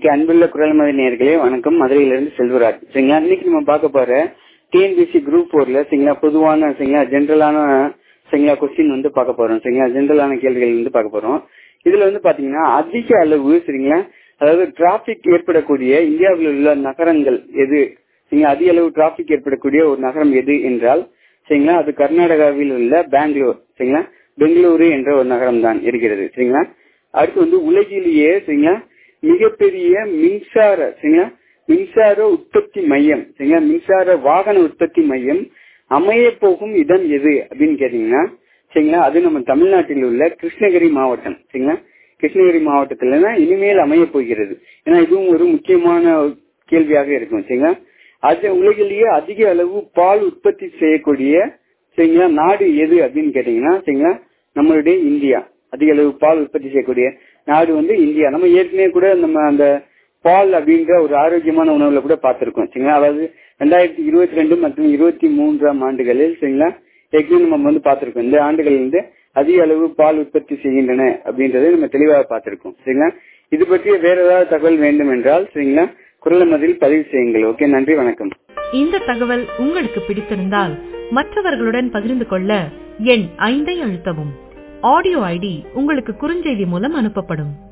okay அன்புள்ள குரல் மதி நேர்களே வணக்கம் மதுரையிலிருந்து செல்வராஜ் சரிங்களா இன்னைக்கு நம்ம பார்க்க போற டிஎன்பிசி குரூப் போர்ல சரிங்களா பொதுவான சரிங்களா ஜென்ரலான சரிங்களா கொஸ்டின் வந்து பார்க்க போறோம் சரிங்களா ஜென்ரலான கேள்விகள் வந்து பார்க்க போறோம் இதுல வந்து பாத்தீங்கன்னா அதிக அளவு சரிங்களா அதாவது டிராபிக் ஏற்படக்கூடிய இந்தியாவில் உள்ள நகரங்கள் எது சரிங்களா அதிக அளவு டிராபிக் ஏற்படக்கூடிய ஒரு நகரம் எது என்றால் சரிங்களா அது கர்நாடகாவில் உள்ள பெங்களூர் சரிங்களா பெங்களூரு என்ற ஒரு நகரம் தான் இருக்கிறது சரிங்களா அடுத்து வந்து உலகிலேயே சரிங்களா மிகப்பெரிய மின்சார சரிங்களா மின்சார உற்பத்தி மையம் சரிங்களா மின்சார வாகன உற்பத்தி மையம் அமைய போகும் இடம் எது அப்படின்னு கேட்டீங்கன்னா சரிங்களா அது நம்ம தமிழ்நாட்டில் உள்ள கிருஷ்ணகிரி மாவட்டம் சரிங்களா கிருஷ்ணகிரி மாவட்டத்துல தான் இனிமேல் அமைய போகிறது ஏன்னா இதுவும் ஒரு முக்கியமான கேள்வியாக இருக்கும் சரிங்களா அது உலகிலேயே அதிக அளவு பால் உற்பத்தி செய்யக்கூடிய சரிங்களா நாடு எது அப்படின்னு கேட்டீங்கன்னா சரிங்களா நம்மளுடைய இந்தியா அதிக அளவு பால் உற்பத்தி செய்யக்கூடிய நாடு வந்து இந்தியா நம்ம ஏற்கனவே கூட நம்ம அந்த பால் அப்படின்ற ஒரு ஆரோக்கியமான உணவுல கூட பார்த்திருக்கோம் சரிங்களா அதாவது ரெண்டாயிரத்தி இருபத்தி ரெண்டு மற்றும் இருபத்தி மூன்றாம் ஆண்டுகளில் சரிங்களா ஏற்கனவே நம்ம வந்து பார்த்திருக்கோம் இந்த ஆண்டுகளில் இருந்து அதிக அளவு பால் உற்பத்தி செய்கின்றன அப்படின்றத நம்ம தெளிவாக பார்த்திருக்கோம் சரிங்களா இது பற்றிய வேற ஏதாவது தகவல் வேண்டும் என்றால் சரிங்களா குரல் மதில் பதிவு செய்யுங்கள் ஓகே நன்றி வணக்கம் இந்த தகவல் உங்களுக்கு பிடித்திருந்தால் மற்றவர்களுடன் பகிர்ந்து கொள்ள எண் ஐந்தை அழுத்தவும் ஆடியோ ஐடி உங்களுக்கு குறுஞ்செய்தி மூலம் அனுப்பப்படும்